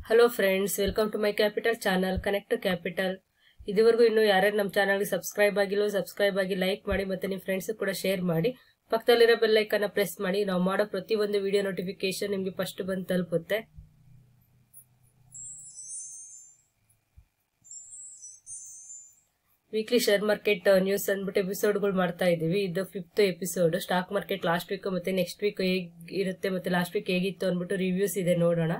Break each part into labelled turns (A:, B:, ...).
A: hello friends welcome to my capital channel connect to capital ಇದುವರೆಗೂ ಇನ್ನು ಯಾರ್ಯಾರು ನಮ್ಮ ಚಾನಲ್ಗೆ ಸಬ್ಸ್ಕ್ರೈಬ್ ಆಗಿಲ್ಲೋ ಸಬ್ಸ್ಕ್ರೈಬ್ ಆಗಿ ಲೈಕ್ ಮಾಡಿ ಮತ್ತೆ ನಿಮ್ಮ ಫ್ರೆಂಡ್ಸ್ ಕೂಡ ಶೇರ್ ಮಾಡಿ ಪಕ್ಕದಲ್ಲಿರೋ ಬೆಲ್ ಐಕನ್ನ ಪ್ರೆಸ್ ಮಾಡಿ ನಾವು ಮಾಡೋ ಪ್ರತಿಯೊಂದು ವಿಡಿಯೋ ನೋಟಿಫಿಕೇಶನ್ ನಿಮಗೆ ಫಸ್ಟ್ ಬಂದು ತಲುಪುತ್ತೆ ವೀಕ್ಲಿ ಶೇರ್ ಮಾರ್ಕೆಟ್ ನ್ಯೂಸ್ ಅಂದ್ಬಿಟ್ಟು ಎಪಿಸೋಡ್ಗಳು ಮಾಡ್ತಾ ಇದೀವಿ ಇದು fifth episode stock market last week ಮತ್ತೆ ನೆಕ್ಸ್ಟ್ ವೀಕ್ ಹೇಗ್ ಇರುತ್ತೆ ಮತ್ತೆ ಲಾಸ್ಟ್ ವೀಕ್ ಹೇಗಿತ್ತು ಅಂದ್ಬಿಟ್ಟು ರಿವ್ಯೂಸ್ ಇದೆ ನೋಡೋಣ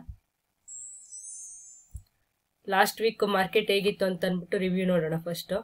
A: ಲಾಸ್ಟ್ ವೀಕ್ ಮಾರ್ಕೆಟ್ ಹೇಗಿತ್ತು ಅಂತ ಅಂದ್ಬಿಟ್ಟು ರಿವ್ಯೂ ನೋಡೋಣ ಫಸ್ಟ್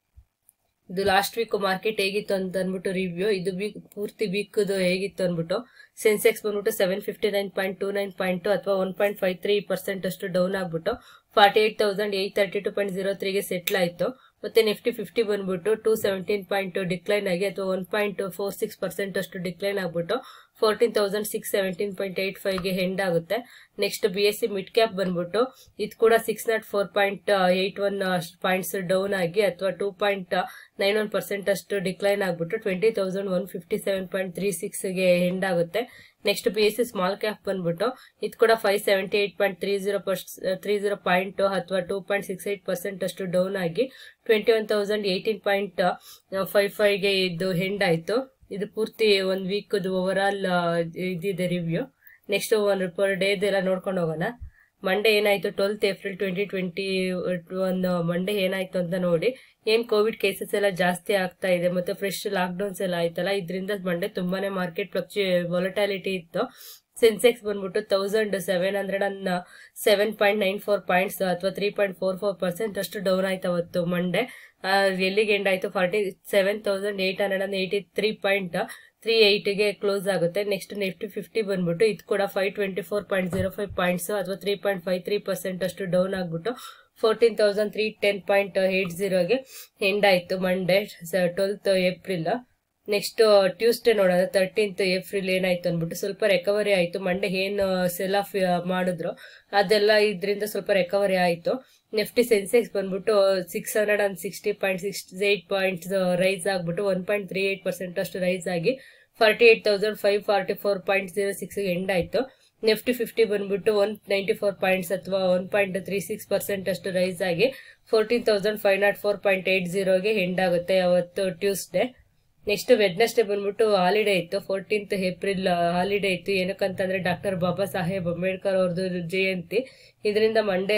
A: ಇದು ಲಾಸ್ಟ್ ವೀಕ್ ಮಾರ್ಕೆಟ್ ಹೇಗಿತ್ತು ಅಂತ ಅಂದ್ಬಿಟ್ಟು ರಿವ್ಯೂ ಇದು ವೀಕ್ ಪೂರ್ತಿ ವೀಕ್ ಹೇಗಿತ್ತು ಅಂದ್ಬಿಟ್ಟು ಸೆನ್ಸೆಕ್ಸ್ ಬಂದ್ಬಿಟ್ಟು seven fifty nine point two nine point ಅಥವಾ one point five three percent ಅಷ್ಟು ಡೌನ್ ಆಗ್ಬಿಟ್ಟು forty eight thousand eight thirty two point zero ತ್ರೀಗೆ ಸೆಟ್ಲ್ ಆಯಿತು ಮತ್ತೆ ನಿಫ್ಟಿ ಫಿಫ್ಟಿ ಬಂದ್ಬಿಟ್ಟು ಟೂ ಸೆವೆಂಟೀನ್ ಪಾಯಿಂಟ್ ಡಿಕ್ಲೈನ್ ಆಗಿ ಅಥವಾ one point four six percent ಅಷ್ಟು ಡಿಕ್ಲೈನ್ ಆಗ್ಬಿಟ್ಟು fourteen thousand six seventeen point eight ಫೈವ್ಗೆ ಹೆಂಡ್ ಆಗುತ್ತೆ next B S C mid cap ಬಂದ್ಬಿಟ್ಟು ಇದು ಕೂಡ six nought four point eight one points down ಆಗಿ ಅಥವಾ two point nine one percent ಅಷ್ಟು ಡಿಕ್ಲೈನ್ ಆಗ್ಬಿಟ್ಟು twenty thousand one fifty seven point three ಸಿಕ್ಸ್ಗೆ ಹೆಂಡ್ ಆಗುತ್ತೆ next B S C small cap ಬಂದ್ಬಿಟ್ಟು ಇದು ಕೂಡ five seventy eight point three zero three zero point ಅಥವಾ two point six eight percent ಅಷ್ಟು down ಆಗಿ twenty one thousand eighteen point five ಫೈವ್ಗೆ ಇದು ಹೆಂಡ್ ಆಯಿತು ಇದು ಪೂರ್ತಿ ಒಂದು ವೀಕ್ ಓವರ್ ಆಲ್ ಇದಿದೆ ರಿವ್ಯೂ ನೆಕ್ಸ್ಟ್ ಒಂದು ಪರ್ ಡೇದೆಲ್ಲ ನೋಡ್ಕೊಂಡು ಹೋಗೋಣ ಮಂಡೇ ಏನಾಯ್ತು ಟ್ವೆಲ್ತ್ ಏಪ್ರಿಲ್ ಟ್ವೆಂಟಿ ಟ್ವೆಂಟಿ ಒಂದು ಮಂಡೇ ಏನಾಯ್ತು ಅಂತ ನೋಡಿ ಏನ್ ಕೋವಿಡ್ ಕೇಸಸ್ ಎಲ್ಲ ಜಾಸ್ತಿ ಆಗ್ತಾ ಇದೆ ಮತ್ತೆ ಫ್ರೆಶ್ ಲಾಕ್ಡೌನ್ಸ್ ಎಲ್ಲ ಆಯ್ತಲ್ಲ ಇದರಿಂದ ಮಂಡೇ ತುಂಬಾನೇ ಮಾರ್ಕೆಟ್ ಫ್ಲಕ್ಚು ವಾಲಟಾಲಿಟಿ ಇತ್ತು ಸೆನ್ಸೆಕ್ಸ್ ಬಂದ್ಬಿಟ್ಟು thousand seven hundred and seven point nine four points ಅಥವಾ three point four four percent ಅಷ್ಟು ಡೌನ್ ಆಯ್ತು ಅವತ್ತು ಮಂಡೇ ಎಲ್ಲಿಗೆ ಎಂಡ್ ಆಯ್ತು forty seven thousand eight hundred and eighty three point three ಏಯ್ಟ್ಗೆ ಕ್ಲೋಸ್ ಆಗುತ್ತೆ ನೆಕ್ಸ್ಟ್ ನಿಫ್ಟಿ ಫಿಫ್ಟಿ ಬಂದ್ಬಿಟ್ಟು ಇದು ಕೂಡ five twenty four point zero five points ಅಥವಾ three point five three percent ಅಷ್ಟು ಡೌನ್ ಆಗ್ಬಿಟ್ಟು fourteen thousand three ten point eight ಜೀರೋಗೆ end ಆಯ್ತು Monday twelfth April next Tuesday ನೋಡೋಣ ತರ್ಟೀನ್ತ್ ಏಪ್ರಿಲ್ ಏನಾಯ್ತು ಅಂದ್ಬಿಟ್ಟು ಸ್ವಲ್ಪ ರಿಕವರಿ ಆಯ್ತು ಮಂಡೇ ಏನು ಸೆಲ್ ಆಫ್ ಮಾಡಿದ್ರು ಅದೆಲ್ಲ ಇದರಿಂದ ಸ್ವಲ್ಪ ರಿಕವರಿ ಆಯ್ತು ನಿಫ್ಟಿ ಸೆನ್ಸೆಕ್ಸ್ ಬಂದ್ಬಿಟ್ಟು six hundred and sixty point six eight points rise ಆಗ್ಬಿಟ್ಟು one point three eight percent ಅಷ್ಟು ರೈಸ್ ಆಗಿ forty eight thousand five forty four point zero six end ಆಯ್ತು ನಿಫ್ಟಿ ಫಿಫ್ಟಿ ಬಂದ್ಬಿಟ್ಟು ಒನ್ ನೈಂಟಿ ಫೋರ್ ಪಾಯಿಂಟ್ಸ್ ಅಥವಾ one point three six percent ಅಷ್ಟು rise ಆಗಿ fourteen thousand five nought four point eight ಜೀರೋಗೆ end ಆಗುತ್ತೆ ಅವತ್ತು Tuesday next Wednesday ಬಂದ್ಬಿಟ್ಟು holiday ಇತ್ತು ಫೋರ್ಟೀನ್ತ್ ಏಪ್ರಿಲ್ ಹಾಲಿಡೇ ಇತ್ತು ಏನಕ್ಕಂತಂದ್ರೆ ಡಾಕ್ಟರ್ ಬಾಬಾ ಸಾಹೇಬ್ ಅಂಬೇಡ್ಕರ್ ಅವ್ರದ್ದು ಜಯಂತಿ ಇದರಿಂದ ಮಂಡೇ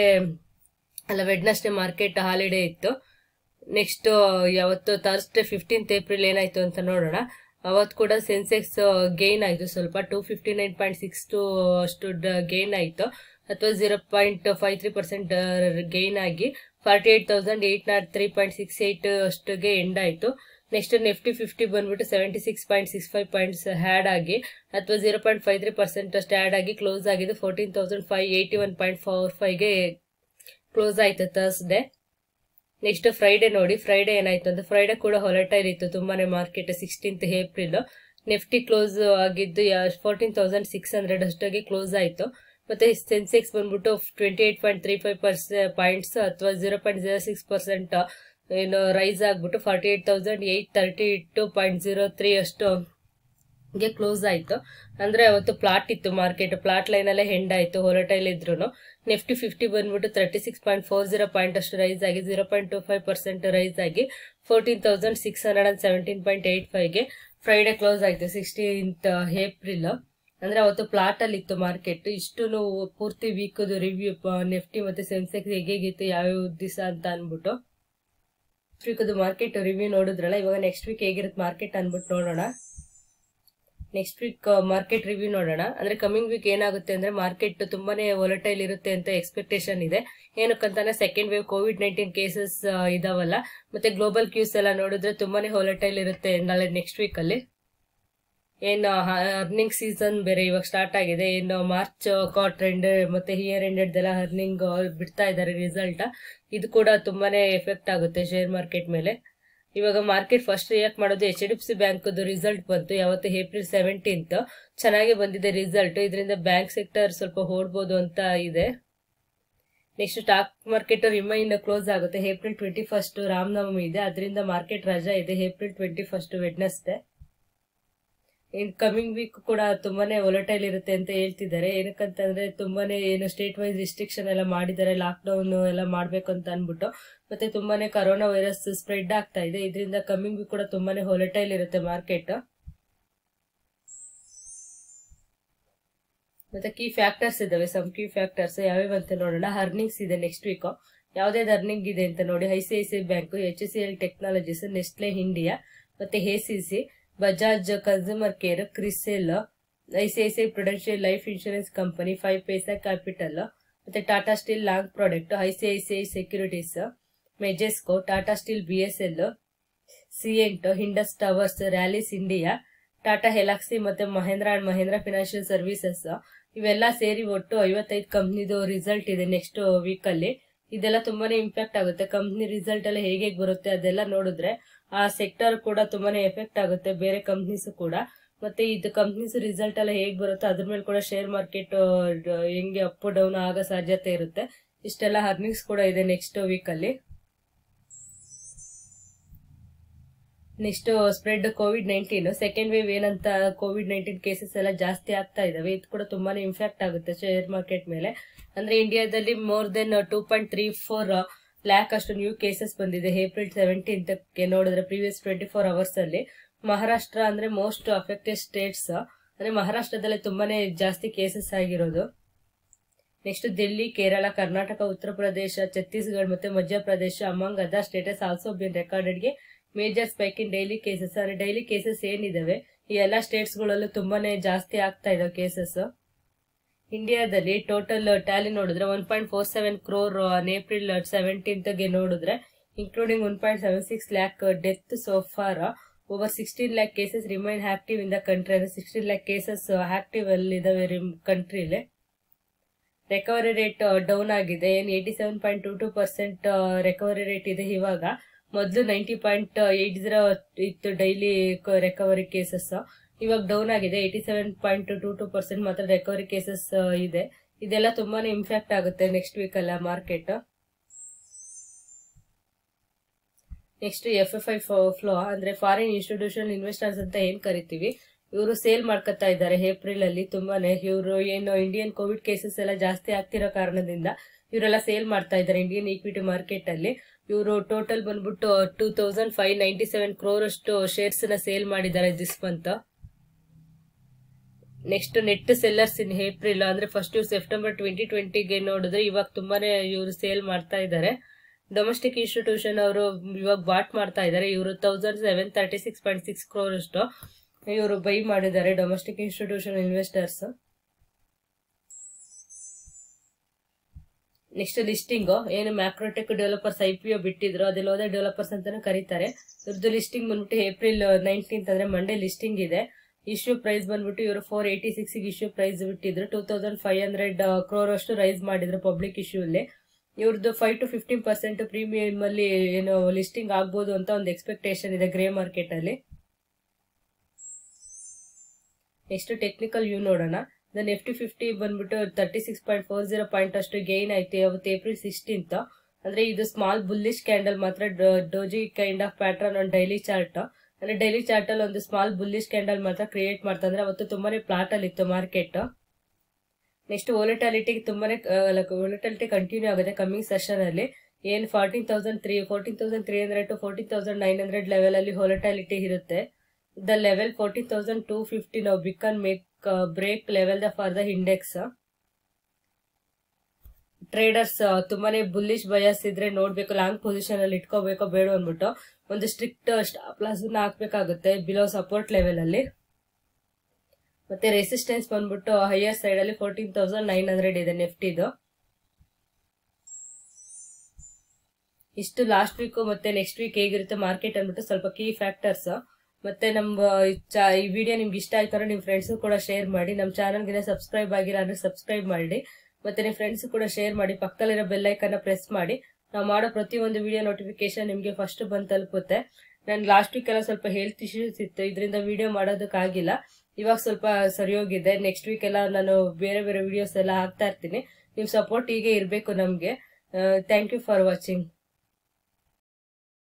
A: ಅಲ್ಲ ವೆಡ್ನೆಸ್ಡೇ ಮಾರ್ಕೆಟ್ ಹಾಲಿಡೇ ಇತ್ತು ನೆಕ್ಸ್ಟ್ ಯಾವತ್ತು ಥರ್ಸ್ಡೇ ಫಿಫ್ಟೀನ್ತ್ ಏಪ್ರಿಲ್ ಏನಾಯ್ತು ಅಂತ ನೋಡೋಣ ಅವತ್ತು ಕೂಡ ಸೆನ್ಸೆಕ್ಸ್ ಗೇನ್ ಆಯ್ತು ಸ್ವಲ್ಪ two fifty nine point six two ಅಷ್ಟು ಗೇನ್ ಆಯ್ತು ಅಥವಾ zero point five three percent gain ಆಗಿ forty eight thousand eight nought three point six eight ಅಷ್ಟುಗೆ ಎಂಡ್ ಆಯ್ತು ನೆಕ್ಸ್ಟ್ ನಿಫ್ಟಿ ಫಿಫ್ಟಿ ಬಂದ್ಬಿಟ್ಟು seventy six point six five points add ಆಗಿ ಅಥವಾ zero point five three percent ಅಷ್ಟು add ಆಗಿ close ಆಗಿದೆ fourteen thousand five eighty one point four ಫೈವ್ಗೆ close ಆಯ್ತು ಥರ್ಸ್ಡೇ ನೆಕ್ಸ್ಟ್ ಫ್ರೈಡೆ ನೋಡಿ ಫ್ರೈಡೆ ಏನಾಯ್ತು ಅಂದ್ರೆ ಫ್ರೈಡೆ ಕೂಡ ಹೊಲಟೈಲ್ ಇತ್ತು ತುಂಬಾನೇ market sixteenth April Nifty close ಆಗಿದ್ದು ಫೋರ್ಟೀನ್ ತೌಸಂಡ್ ಸಿಕ್ಸ್ ಹಂಡ್ರೆಡ್ ಅಷ್ಟಾಗಿ ಕ್ಲೋಸ್ ಆಯ್ತು ಮತ್ತೆ ಸೆನ್ಸೆಕ್ಸ್ ಬಂದ್ಬಿಟ್ಟು twenty eight point three five ಪರ್ಸೆ ಪಾಯಿಂಟ್ಸ್ ಅಥವಾ zero point zero six percent ಏನು ರೈಸ್ ಆಗ್ಬಿಟ್ಟು forty eight thousand eight thirty two point zero three ಅಷ್ಟು ಗೆ ಕ್ಲೋಸ್ ಆಯ್ತು ಅಂದ್ರೆ ಅವತ್ತು ಪ್ಲಾಟ್ ಇತ್ತು ಮಾರ್ಕೆಟ್ ಪ್ಲಾಟ್ ಲೈನ್ ಅಲ್ಲೇ ಹೆಂಡ್ ಆಯ್ತು ಹೊಲಟೈಲ್ ಇದ್ರು ನಿಫ್ಟಿ ಫಿಫ್ಟಿ ಬಂದ್ಬಿಟ್ಟು thirty six point four zero point ಅಷ್ಟು ರೈಸ್ ಆಗಿ zero point two five percent rise ಆಗಿ fourteen thousand six hundred and seventeen point eight ಫೈವ್ಗೆ ಫ್ರೈಡೆ ಕ್ಲೋಸ್ ಆಯ್ತು ಸಿಕ್ಸ್ಟೀನ್ತ್ ಏಪ್ರಿಲ್ ಅಂದ್ರೆ ಅವತ್ತು ಪ್ಲಾಟ್ ಅಲ್ಲಿ ಇತ್ತು ಮಾರ್ಕೆಟ್ ಇಷ್ಟು ಪೂರ್ತಿ ವೀಕ್ ರಿವ್ಯೂ ನಿಫ್ಟಿ ಮತ್ತೆ ಸೆನ್ಸೆಕ್ಸ್ ಹೇಗಿತ್ತು ಯಾವ್ಯಾವ ದಿವಸ ಅಂತ ಅನ್ಬಿಟ್ಟು ವೀಕ್ ಮಾರ್ಕೆಟ್ ರಿವ್ಯೂ ನೋಡಿದ್ರಲ್ಲ ಇವಾಗ ನೆಕ್ಸ್ಟ್ ವೀಕ್ ಹೇಗಿರುತ್ತೆ ಮಾರ್ಕೆಟ್ ಅನ್ಬಿಟ್ಟು ನೋಡೋಣ ನೆಕ್ಸ್ಟ್ ವೀಕ್ ಮಾರ್ಕೆಟ್ ರಿವ್ಯೂ ನೋಡೋಣ ಅಂದ್ರೆ ಕಮಿಂಗ್ ವೀಕ್ ಏನಾಗುತ್ತೆ ಅಂದ್ರೆ ಮಾರ್ಕೆಟ್ ತುಂಬಾನೇ ವೊಲಟೈಲ್ ಇರುತ್ತೆ ಅಂತ ಎಕ್ಸ್ಪೆಕ್ಟೇಷನ್ ಇದೆ ಏನಕ್ಕಂತಾನೆ second wave COVID nineteen cases ಇದಾವಲ್ಲ ಮತ್ತೆ ಗ್ಲೋಬಲ್ ಕ್ಯೂಸ್ ಎಲ್ಲ ನೋಡಿದ್ರೆ ತುಂಬಾನೇ ವೊಲಟೈಲ್ ಇರುತ್ತೆ ನಾಳೆ ನೆಕ್ಸ್ಟ್ ವೀಕ್ ಅಲ್ಲಿ ಏನು ಅರ್ನಿಂಗ್ ಸೀಸನ್ ಬೇರೆ ಇವಾಗ ಸ್ಟಾರ್ಟ್ ಆಗಿದೆ ಏನು ಮಾರ್ಚ್ ಟ್ರೆಂಡ್ ಮತ್ತೆ ಇಯರ್ ಎಂಡೆಡ್ ಎಲ್ಲ ಅರ್ನಿಂಗ್ ಬಿಡ್ತಾ ಇದ್ದಾರೆ ರಿಸಲ್ಟ್ ಇದು ಕೂಡ ತುಂಬಾನೇ ಎಫೆಕ್ಟ್ ಆಗುತ್ತೆ ಶೇರ್ ಮಾರ್ಕೆಟ್ ಮೇಲೆ ಇವಾಗ ಮಾರ್ಕೆಟ್ ಫಸ್ಟ್ ರಿಯಾಕ್ಟ್ ಮಾಡೋದು H D F C bank result ಬಂತು ಯಾವತ್ತು ಏಪ್ರಿಲ್ ಸೆವೆಂಟೀನ್ತ್ ಚೆನ್ನಾಗಿ ಬಂದಿದೆ ರಿಸಲ್ಟ್ ಇದರಿಂದ ಬ್ಯಾಂಕ್ ಸೆಕ್ಟರ್ ಸ್ವಲ್ಪ ಓಡ್ಬೋದು ಅಂತ ಇದೆ next stock market remain close ಆಗುತ್ತೆ ಏಪ್ರಿಲ್ ಟ್ವೆಂಟಿ ಫಸ್ಟ್ ರಾಮನವಮಿ ಇದೆ ಅದರಿಂದ ಮಾರ್ಕೆಟ್ ರಜಾ ಇದೆ April twenty first Wednesday in coming week ಕೂಡ ತುಂಬಾನೇ ಒಲಟೈಲ್ ಇರುತ್ತೆ ಅಂತ ಹೇಳ್ತಿದ್ದಾರೆ ಏನಕ್ಕಂತಂದ್ರೆ ತುಂಬಾನೇ ಏನು ಸ್ಟೇಟ್ ವೈಸ್ ರಿಸ್ಟ್ರಿಕ್ಷನ್ ಎಲ್ಲ ಮಾಡಿದ್ದಾರೆ ಲಾಕ್ ಡೌನ್ ಎಲ್ಲ ಮಾಡ್ಬೇಕು ಅಂತ ಅನ್ಬಿಟ್ಟು ಮತ್ತೆ ತುಂಬಾನೇ ಕರೋನಾ ವೈರಸ್ ಸ್ಪ್ರೆಡ್ ಆಗ್ತಾ ಇದೆ ಇದರಿಂದ ಕಮಿಂಗ್ ವೀಕ್ ಕೂಡ ತುಂಬಾನೇ ಹೊಲಟೈಲ್ ಇರುತ್ತೆ ಮಾರ್ಕೆಟ್ ಮತ್ತೆ ಕೀ ಫ್ಯಾಕ್ಟರ್ಸ್ ಇದಾವೆ ಸಮ್ ಕೀ ಫ್ಯಾಕ್ಟರ್ಸ್ ಯಾವ್ಯಾವ ಅಂತ ನೋಡೋಣ ಅರ್ನಿಂಗ್ಸ್ ಇದೆ ನೆಕ್ಸ್ಟ್ ವೀಕ್ ಯಾವ್ದಾವ್ದು ಅರ್ನಿಂಗ್ ಇದೆ ಅಂತ ನೋಡಿ I C I C Bank H C L Technologies Nestle India ಮತ್ತೆ ACC Bajaj Consumer Care CRISIL ICICI Prudential Life Insurance Company five paisa Capital ಮತ್ತೆ Tata Steel Long Product ICICI Securities Majesco Tata Steel BSL ಸಿಎಂಟ್ Indus Towers Rallis India Tata Elxsi ಮತ್ತೆ Mahindra and Mahindra Financial Services ಇವೆಲ್ಲ ಸೇರಿ ಒಟ್ಟು ಐವತ್ತೈದು ಕಂಪ್ನಿದು result ಇದೆ ನೆಕ್ಸ್ಟ್ ವೀಕ್ ಅಲ್ಲಿ ಇದೆಲ್ಲ ತುಂಬಾನೇ ಇಂಪ್ಯಾಕ್ಟ್ ಆಗುತ್ತೆ ಕಂಪ್ನಿ ರಿಸಲ್ಟ್ ಎಲ್ಲ ಹೇಗೆ ಬರುತ್ತೆ ಅದೆಲ್ಲ ನೋಡಿದ್ರೆ ಆ ಸೆಕ್ಟರ್ ಕೂಡ ತುಂಬಾನೇ ಎಫೆಕ್ಟ್ ಆಗುತ್ತೆ ಬೇರೆ ಕಂಪ್ನೀಸ್ ಕೂಡ ಮತ್ತೆ ಇದು ಕಂಪ್ನೀಸ್ ರಿಸಲ್ಟ್ ಎಲ್ಲ ಹೇಗ್ ಬರುತ್ತೋ ಅದ್ರ ಮೇಲೆ ಕೂಡ ಶೇರ್ ಮಾರ್ಕೆಟ್ ಹೆಂಗೆ ಅಪ್ ಡೌನ್ ಆಗೋ ಸಾಧ್ಯತೆ ಇರುತ್ತೆ ಇಷ್ಟೆಲ್ಲ ಅರ್ನಿಂಗ್ಸ್ ಕೂಡ ಇದೆ ನೆಕ್ಸ್ಟ್ ವೀಕ್ ಅಲ್ಲಿ next spread COVID nineteen second wave ಏನಂತ ಕೋವಿಡ್ ನೈನ್ಟೀನ್ ಕೇಸಸ್ ಎಲ್ಲ ಜಾಸ್ತಿ ಆಗ್ತಾ ಇದಾವೆ ಇದು ಕೂಡ ತುಂಬಾನೇ ಇಂಪ್ಯಾಕ್ಟ್ ಆಗುತ್ತೆ ಶೇರ್ ಮಾರ್ಕೆಟ್ ಮೇಲೆ ಅಂದ್ರೆ ಇಂಡಿಯಾದಲ್ಲಿ more than two point three four lakh ಅಷ್ಟು ನ್ಯೂ ಕೇಸಸ್ ಬಂದಿದೆ ಏಪ್ರಿಲ್ ಸೆವೆಂಟೀನ್ತ್ ನೋಡಿದ್ರೆ ಪ್ರೀವಿಯಸ್ ಟ್ವೆಂಟಿ ಫೋರ್ ಅವರ್ಸ್ ಅಲ್ಲಿ ಮಹಾರಾಷ್ಟ್ರ ಅಂದ್ರೆ ಮೋಸ್ಟ್ ಅಫೆಕ್ಟೆಡ್ ಸ್ಟೇಟ್ಸ್ ಅಂದ್ರೆ ಮಹಾರಾಷ್ಟ್ರದಲ್ಲಿ ತುಂಬಾನೇ ಜಾಸ್ತಿ ಕೇಸಸ್ ಆಗಿರೋದು ನೆಕ್ಸ್ಟ್ ದಿಲ್ಲಿ ಕೇರಳ ಕರ್ನಾಟಕ ಉತ್ತರ ಪ್ರದೇಶ ಛತ್ತೀಸ್ಗಢ ಮತ್ತೆ Madhya Pradesh among other states also been ರೆಕಾರ್ಡೆಡ್ಗೆ major spike in daily cases ಅಂದ್ರೆ ಡೈಲಿ ಕೇಸಸ್ ಏನಿದಾವೆ ಈ ಎಲ್ಲಾ ಸ್ಟೇಟ್ಸ್ ಗಳಲ್ಲೂ ತುಂಬಾನೇ ಜಾಸ್ತಿ ಆಗ್ತಾ ಇದಾವೆ ಕೇಸಸ್ ಇಂಡಿಯಾದಲ್ಲಿ ಟೋಟಲ್ ಟ್ಯಾಲಿ ನೋಡಿದ್ರೆ one point four seven crore April seventeenth ಗೆ ನೋಡಿದ್ರೆ including one point seven six lakh death so far over sixteen lakh cases remain active in the country ಅಂದ್ರೆ ಸಿಕ್ಸ್ಟೀನ್ ಲ್ಯಾಕ್ ಕೇಸಸ್ ಆಕ್ಟಿವ್ ಅಲ್ಲಿ ಇದಾವೆ ಕಂಟ್ರಿಲಿ ರಿಕವರಿ ರೇಟ್ ಡೌನ್ ಆಗಿದೆ ಏನ್ eighty seven point two two percent recovery rate ಇದೆ ಇವಾಗ ಮೊದಲು ನೈಂಟಿ ಪಾಯಿಂಟ್ ಏಟ್ ಜೀರೋ ಇತ್ತು ಡೈಲಿ ರಿಕವರಿ ಕೇಸಸ್ ಇವಾಗ ಡೌನ್ ಆಗಿದೆ eighty seven point two two percent ಮಾತ್ರ ರಿಕವರಿ ಕೇಸಸ್ ಇದೆ ಇದೆಲ್ಲ ತುಂಬಾನೇ ಇಂಪ್ಯಾಕ್ಟ್ ಆಗುತ್ತೆ ನೆಕ್ಸ್ಟ್ ವೀಕ್ ಅಲ್ಲ market next F F I flow ಅಂದ್ರೆ ಫಾರಿನ್ ಇನ್ಸ್ಟಿಟ್ಯೂಷನ್ ಇನ್ವೆಸ್ಟರ್ಸ್ ಅಂತ ಏನ್ ಕರಿತೀವಿ ಇವರು ಸೇಲ್ ಮಾಡ್ಕೊತಾ ಇದ್ದಾರೆ ಏಪ್ರಿಲ್ ಅಲ್ಲಿ ತುಂಬಾನೇ ಇವರು ಏನು ಇಂಡಿಯನ್ ಕೋವಿಡ್ ಕೇಸಸ್ ಎಲ್ಲ ಜಾಸ್ತಿ ಆಗ್ತಿರೋ ಕಾರಣದಿಂದ ಇವರೆಲ್ಲ ಸೇಲ್ ಮಾಡ್ತಾ ಇದ್ದಾರೆ ಇಂಡಿಯನ್ ಈಕ್ವಿಟಿ ಮಾರ್ಕೆಟ್ ಅಲ್ಲಿ ಇವರು ಟೋಟಲ್ ಬಂದ್ಬಿಟ್ಟು two thousand five ninety seven crore ಅಷ್ಟು ಶೇರ್ಸ್ ನ ಸೇಲ್ ಮಾಡಿದ್ದಾರೆ this month next net sellers in April ಅಂದ್ರೆ ಫಸ್ಟ್ ಸೆಪ್ಟೆಂಬರ್ ಟ್ವೆಂಟಿ ಟ್ವೆಂಟಿಗೆ ನೋಡಿದ್ರೆ ಇವಾಗ ತುಂಬಾನೇ ಇವರು ಸೇಲ್ ಮಾಡ್ತಾ ಇದ್ದಾರೆ ಡೊಮೆಸ್ಟಿಕ್ ಇನ್ಸ್ಟಿಟ್ಯೂಷನ್ ಅವರು ಇವಾಗ ಬಾಟ್ ಮಾಡ್ತಾ ಇದ್ದಾರೆ ಇವರು thousand seven thirty six point six crore ಅಷ್ಟು ಇವರು ಬೈ ಮಾಡಿದ್ದಾರೆ domestic institution investors next listing ಏನು Macrotech developers I P O ಬಿಟ್ಟಿದ್ರು ಅದೆಲ್ಲ ಹೋದ ಡೆವಲಪರ್ಸ್ ಅಂತಾನೆ ಕರೀತಾರೆ ಇವ್ರದ್ದು ಲಿಸ್ಟಿಂಗ್ ಬಂದ್ಬಿಟ್ಟು ಏಪ್ರಿಲ್ ನೈನ್ಟೀನ್ತ್ ಅಂದ್ರೆ ಮಂಡೇ ಲಿಸ್ಟಿಂಗ್ ಇದೆ ಇಶ್ಯೂ ಪ್ರೈಸ್ ಬಂದ್ಬಿಟ್ಟು ಇವರು four eighty six issue price ಬಿಟ್ಟಿದ್ರು two thousand five hundred crore ಅಷ್ಟು ರೈಸ್ ಮಾಡಿದ್ರು ಪಬ್ಲಿಕ್ ಇಶ್ಯೂ ಅಲ್ಲಿ ಇವ್ರದ್ದು five to fifteen percent premium ಅಲ್ಲಿ ಏನು ಲಿಸ್ಟಿಂಗ್ ಆಗ್ಬೋದು ಅಂತ ಒಂದು ಎಕ್ಸ್ಪೆಕ್ಟೇಷನ್ ಇದೆ ಗ್ರೇ ಮಾರ್ಕೆಟ್ ಅಲ್ಲಿ ನೆಕ್ಸ್ಟ್ ಟೆಕ್ನಿಕಲ್ ವ್ಯೂ ನೋಡೋಣ ದ ನಿಫ್ಟಿ ಫಿಫ್ಟಿ ಬಂದ್ಬಿಟ್ಟು thirty six point four zero point ಅಷ್ಟು ಗೈನ್ ಆಯ್ತು ಅವತ್ತು ಏಪ್ರಿಲ್ ಸಿಕ್ಸ್ಟೀನ್ತ್ ಅಂದ್ರೆ ಇದು ಸ್ಮಾಲ್ ಬುಲ್ಲಿಶ್ ಕ್ಯಾಂಡಲ್ ಮಾತ್ರ doji kind of pattern on daily chart ಅಂದ್ರೆ ಡೈಲಿ ಚಾರ್ಟ್ ಅಲ್ಲಿ ಒಂದು ಸ್ಮಾಲ್ ಬುಲ್ಲಿಶ್ ಕ್ಯಾಂಡಲ್ ಮಾತ್ರ ಕ್ರಿಯೇಟ್ ಮಾಡ್ತಾ ಅಂದ್ರೆ ಅವತ್ತು ತುಂಬಾನೇ ಪ್ಲಾಟ್ ಅಲ್ಲಿ ಇತ್ತು ಮಾರ್ಕೆಟ್ ನೆಕ್ಸ್ಟ್ ವೋಲೆಟಾಲಿಟಿ ತುಂಬಾನೇ ವೋಲೆಟಾಲಿಟಿ ಕಂಟಿನ್ಯೂ ಆಗುತ್ತೆ ಕಮಿಂಗ್ ಸೆಷನ್ ಅಲ್ಲಿ ಏನ್ fourteen thousand three fourteen thousand three hundred to fourteen thousand nine hundred level ಅಲ್ಲಿ ವೋಲೆಟಾಲಿಟಿ ಇರುತ್ತೆ the level fourteen thousand two fifty ನಾವು ಬಿಕನ್ make break level the for the index traders ತುಂಬಾನೇ bullish bias ಇದ್ರೆ ನೋಡ್ಬೇಕು long position ಅಲ್ಲಿ ಇಟ್ಕೋಬೇಕೋ ಬೇಡ ಅಂದ್ಬಿಟ್ಟು ಒಂದು ಸ್ಟ್ರಿಕ್ಟ್ ಸ್ಟಾಪ್ ಲಾಸ್ ಹಾಕ್ಬೇಕಾಗುತ್ತೆ ಬಿಲೋ ಸಪೋರ್ಟ್ ಲೆವೆಲ್ ಅಲ್ಲಿ ಮತ್ತೆ ರೆಸಿಸ್ಟೆನ್ಸ್ ಬಂದ್ಬಿಟ್ಟು ಹೈಯರ್ ಸೈಡ್ ಅಲ್ಲಿ ಫೋರ್ಟೀನ್ ತೌಸಂಡ್ ನೈನ್ ಹಂಡ್ರೆಡ್ ಇದೆ ನೆಫ್ಟಿದು ಇಷ್ಟು ಲಾಸ್ಟ್ ವೀಕ್ ಮತ್ತೆ ನೆಕ್ಸ್ಟ್ ವೀಕ್ ಹೇಗಿರುತ್ತೆ ಮಾರ್ಕೆಟ್ ಅಂದ್ಬಿಟ್ಟು ಸ್ವಲ್ಪ ಕೀ ಫ್ಯಾಕ್ಟರ್ಸ್ ಮತ್ತೆ ನಮ್ಮ ಈ ವಿಡಿಯೋ ನಿಮ್ಗೆ ಇಷ್ಟ ಆಯ್ತು ಅಂದ್ರೆ ನಿಮ್ ಫ್ರೆಂಡ್ಸ್ ಕೂಡ ಶೇರ್ ಮಾಡಿ ನಮ್ಮ ಚಾನಲ್ಗೆ ಸಬ್ಸ್ಕ್ರೈಬ್ ಆಗಿಲ್ಲ ಅಂದ್ರೆ ಸಬ್ಸ್ಕ್ರೈಬ್ ಮಾಡಿ ಮತ್ತೆ ನಿಮ್ ಫ್ರೆಂಡ್ಸ್ ಕೂಡ ಶೇರ್ ಮಾಡಿ ಪಕ್ಕದಲ್ಲಿರೋ ಬೆಲ್ ಐಕನ್ನ ಪ್ರೆಸ್ ಮಾಡಿ ನಾವು ಮಾಡೋ ಪ್ರತಿಯೊಂದು ವಿಡಿಯೋ ನೋಟಿಫಿಕೇಶನ್ ನಿಮ್ಗೆ ಫಸ್ಟ್ ಬಂದ್ ತಲುಪುತ್ತೆ ನಾನು ಲಾಸ್ಟ್ ವೀಕ್ ಎಲ್ಲ ಸ್ವಲ್ಪ ಹೆಲ್ತ್ ಇಶ್ಯೂಸ್ ಇತ್ತು ಇದರಿಂದ ವಿಡಿಯೋ ಮಾಡೋದಕ್ಕಾಗಿಲ್ಲ ಇವಾಗ ಸ್ವಲ್ಪ ಸರಿ ಹೋಗಿದೆ ನೆಕ್ಸ್ಟ್ ವೀಕ್ ಎಲ್ಲ ನಾನು ಬೇರೆ ಬೇರೆ ವಿಡಿಯೋಸ್ ಎಲ್ಲ ಹಾಕ್ತಾ ಇರ್ತೀನಿ ನಿಮ್ ಸಪೋರ್ಟ್ ಹೀಗೆ ಇರಬೇಕು ನಮ್ಗೆ ಥ್ಯಾಂಕ್ ಯು ಫಾರ್ ವಾಚಿಂಗ್